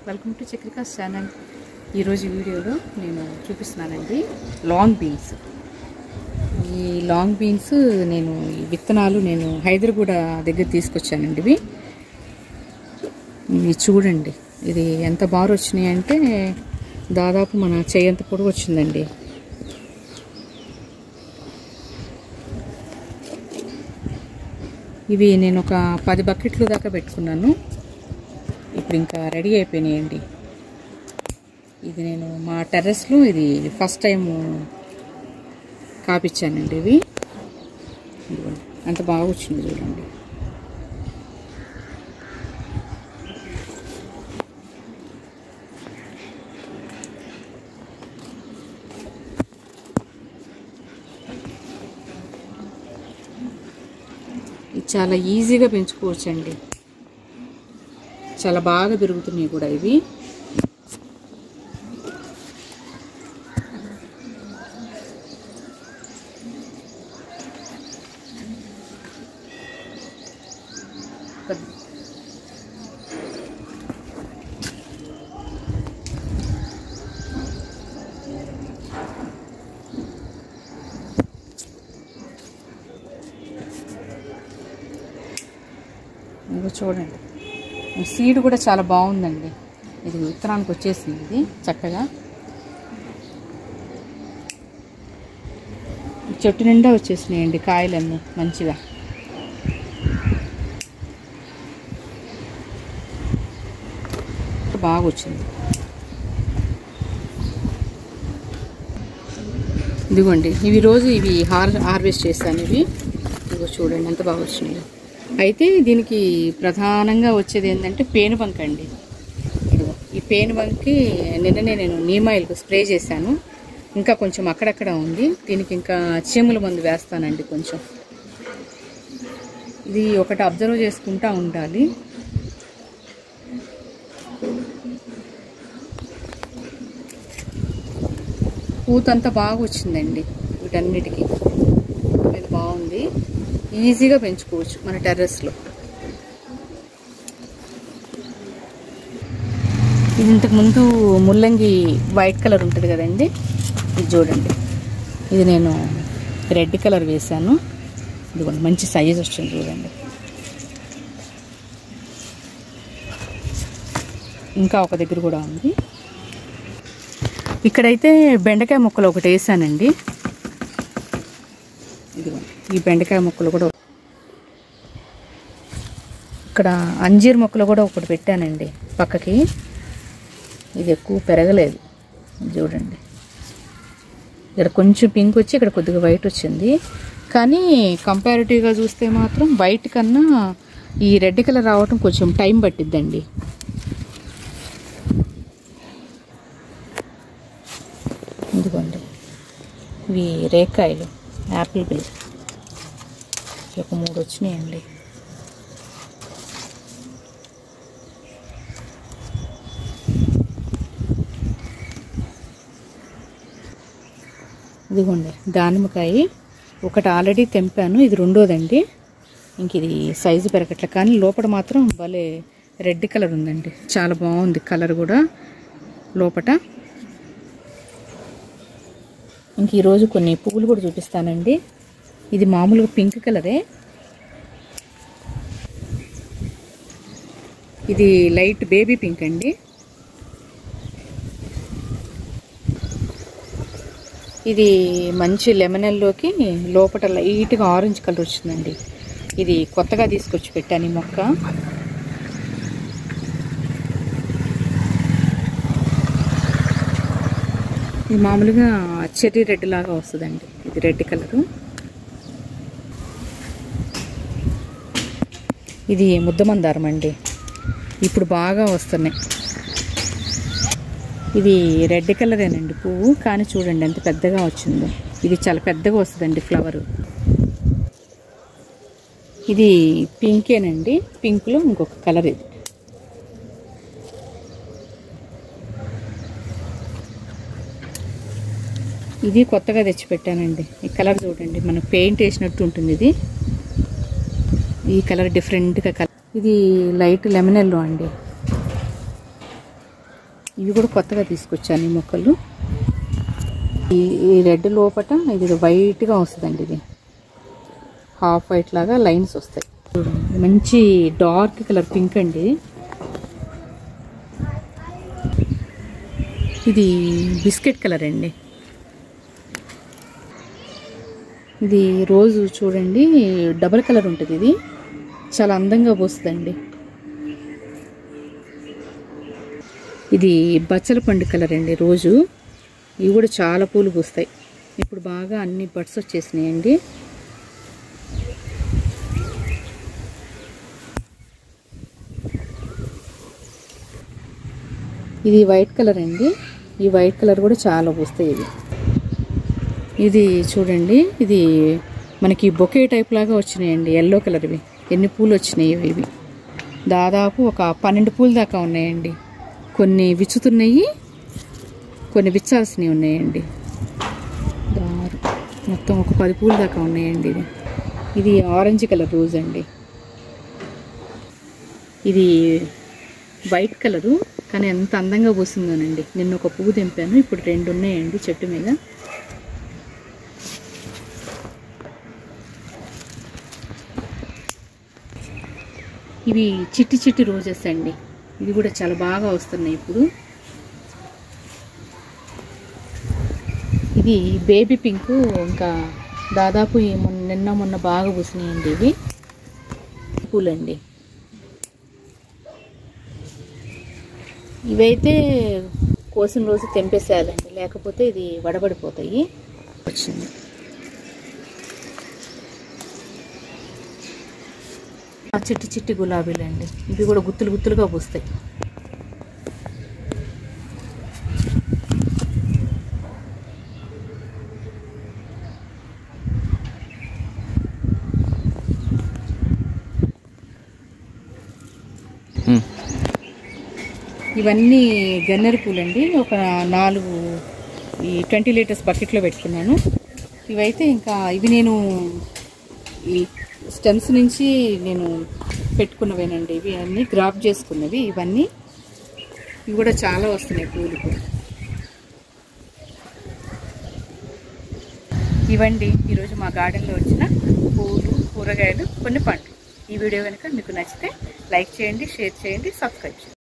welcome to చక్రికా channel ఈరోజు వీడియోలో నేను చూపిస్తున్నానండి లాంగ్ బీన్స్ ఈ లాంగ్ బీన్స్ నేను ఈ విత్తనాలు నేను హైదరాబాద్ దగ్గర తీసుకొచ్చానండి ఇవి ఇవి చూడండి ఇది ఎంత బాగా వచ్చినాయి అంటే దాదాపు మన చేయంత పొడుగు వచ్చిందండి ఇవి నేను ఒక పది బకెట్లు దాకా పెట్టుకున్నాను ఇప్పుడు ఇంకా రెడీ అయిపోయినాయండి ఇది నేను మా టెర్రస్లో ఇది ఫస్ట్ టైం కాపిచ్చానండి ఇవి ఇదిగోండి అంత బాగా వచ్చింది చూడండి ఇది చాలా ఈజీగా పెంచుకోవచ్చండి చాలా బాగా పెరుగుతున్నాయి కూడా ఇవి ఇదిగో చూడండి ఈ సీడ్ కూడా చాలా బాగుందండి ఇది విత్తనానికి వచ్చేసింది ఇది చక్కగా ఈ చెట్టు నిండా వచ్చేసినాయండి కాయలన్నీ మంచిగా బాగా వచ్చింది ఇదిగోండి ఇవి రోజు ఇవి హార్ హార్వెస్ట్ చేశాను ఇవి ఇదిగో చూడండి ఎంత బాగా వచ్చినాయి అయితే దీనికి ప్రధానంగా వచ్చేది ఏంటంటే పేనుబంక అండి ఇదిగో ఈ పేనుబంకి నిన్ననే నేను నీమాయిల్కి స్ప్రే చేశాను ఇంకా కొంచెం అక్కడక్కడ ఉంది దీనికి ఇంకా చీముల మందు వేస్తానండి కొంచెం ఇది ఒకటి అబ్జర్వ్ చేసుకుంటా ఉండాలి పూతంతా బాగా వచ్చిందండి వీటన్నిటికీ ఇది బాగుంది ఈజీగా పెంచుకోవచ్చు మన టెర్రస్లో ఇది ఇంతకుముందు ముల్లంగి వైట్ కలర్ ఉంటుంది కదండి ఇది చూడండి ఇది నేను రెడ్ కలర్ వేశాను ఇదిగోండి మంచి సైజ్ వచ్చింది చూడండి ఇంకా ఒక దగ్గర కూడా ఉంది ఇక్కడైతే బెండకాయ ముక్కలు ఒకటి వేసానండి ఇదిగో ఈ బెండకాయ ముక్కలు కూడా ఇక్కడ అంజీర్ మొక్కలు కూడా ఒకటి పెట్టానండి పక్కకి ఇది ఎక్కువ పెరగలేదు చూడండి ఇక్కడ కొంచెం పింక్ వచ్చి ఇక్కడ కొద్దిగా వైట్ వచ్చింది కానీ కంపారిటివ్గా చూస్తే మాత్రం వైట్ కన్నా ఈ రెడ్ కలర్ రావటం కొంచెం టైం పట్టిద్దండి ఇదిగోండి ఇవి రేకాయలు యాపిల్ బిల్ ఒక మూడు వచ్చినాయండి ఇదిగోండి దానిమ్మకాయ ఒకటి ఆల్రెడీ తెంపాను ఇది రెండోదండి ఇంక ఇది సైజు పెరగట్లే కానీ లోపల మాత్రం భలే రెడ్ కలర్ ఉందండి చాలా బాగుంది కలర్ కూడా లోపట ఇంక ఈరోజు కొన్ని పువ్వులు కూడా చూపిస్తానండి ఇది మామూలుగా పింక్ కలరే ఇది లైట్ బేబీ పింక్ అండి ఇది మంచి లెమనల్లోకి లోపల లైట్గా ఆరెంజ్ కలర్ వచ్చిందండి ఇది కొత్తగా తీసుకొచ్చి పెట్టాను ఈ మొక్క ఇది మామూలుగా చెర్రీ రెడ్ లాగా వస్తుందండి ఇది రెడ్ కలరు ఇది ముద్దమందారం అండి ఇప్పుడు బాగా వస్తున్నాయి ఇది రెడ్ కలరేనండి పువ్వు కానీ చూడండి ఎంత పెద్దగా వచ్చిందో ఇది చాలా పెద్దగా వస్తుందండి ఫ్లవరు ఇది పింకేనండి పింక్లో ఇంకొక కలర్ ఇది ఇది కొత్తగా తెచ్చిపెట్టానండి ఈ కలర్ చూడండి మనం పెయింట్ వేసినట్టు ఉంటుంది ఇది ఈ కలర్ డిఫరెంట్గా కలర్ ఇది లైట్ లెమన్ ఎల్లో అండి ఇవి కూడా కొత్తగా తీసుకొచ్చాను ఈ మొక్కలు ఈ ఈ రెడ్ లోపట ఇది వైట్గా వస్తుందండి ఇది హాఫ్ వైట్ లాగా లైన్స్ వస్తాయి చూడండి మంచి డార్క్ కలర్ పింక్ అండి ఇది బిస్కెట్ కలర్ అండి ఇది రోజు చూడండి డబల్ కలర్ ఉంటుంది ఇది చాలా అందంగా పోస్తుందండి ఇది బచ్చల పండు కలర్ అండి రోజు ఇవి కూడా చాలా పూలు పూస్తాయి ఇప్పుడు బాగా అన్ని బడ్స్ వచ్చేసినాయండి ఇది వైట్ కలర్ అండి ఈ వైట్ కలర్ కూడా చాలా పూస్తాయి ఇది ఇది చూడండి ఇది మనకి బొకే టైప్ లాగా వచ్చినాయండి ఎల్లో కలర్వి ఎన్ని పూలు వచ్చినాయి ఇవి దాదాపు ఒక పన్నెండు పూలు దాకా ఉన్నాయండి కొన్ని విచ్చుతున్నాయి కొన్ని విచ్చాల్సినవి ఉన్నాయండి దారు మొత్తం ఒక పది పూలు దాకా ఉన్నాయండి ఇది ఇది ఆరెంజ్ కలర్ రోజ్ అండి ఇది వైట్ కలరు కానీ ఎంత అందంగా పూసిందోనండి నిన్న ఒక పువ్వు తెంపాను ఇప్పుడు రెండు ఉన్నాయండి చెట్టు మీద ఇవి చిట్టి చిట్టి రోజెస్ అండి ఇవి కూడా చాలా బాగా వస్తున్నాయి ఇప్పుడు ఇది బేబీ పింక్ ఇంకా దాదాపు ఈ మొన్న నిన్న మొన్న బాగా పూసినాయండి ఇవి పూలండి ఇవైతే కోసిన రోజు తెంపేసేయాలండి లేకపోతే ఇది వడబడిపోతాయి వచ్చింది ఆ చిట్టి చిట్టి గులాబీలు అండి ఇవి కూడా గుత్తులు గుత్తులుగా పూస్తాయి ఇవన్నీ గన్నేరు పూలండి ఒక నాలుగు ఈ ట్వంటీ లీటర్స్ బకెట్లో పెట్టుకున్నాను ఇవైతే ఇంకా ఇవి నేను ఈ స్టెమ్స్ నుంచి నేను పెట్టుకున్నవేనండి ఇవి అన్నీ గ్రాప్ చేసుకున్నవి ఇవన్నీ ఇవి కూడా చాలా వస్తున్నాయి పూలు కూడా ఇవండి ఈరోజు మా గార్డెన్లో వచ్చిన పూలు కూరగాయలు కొన్ని పండ్లు ఈ వీడియో కనుక మీకు నచ్చితే లైక్ చేయండి షేర్ చేయండి సబ్స్క్రైబ్ చేయండి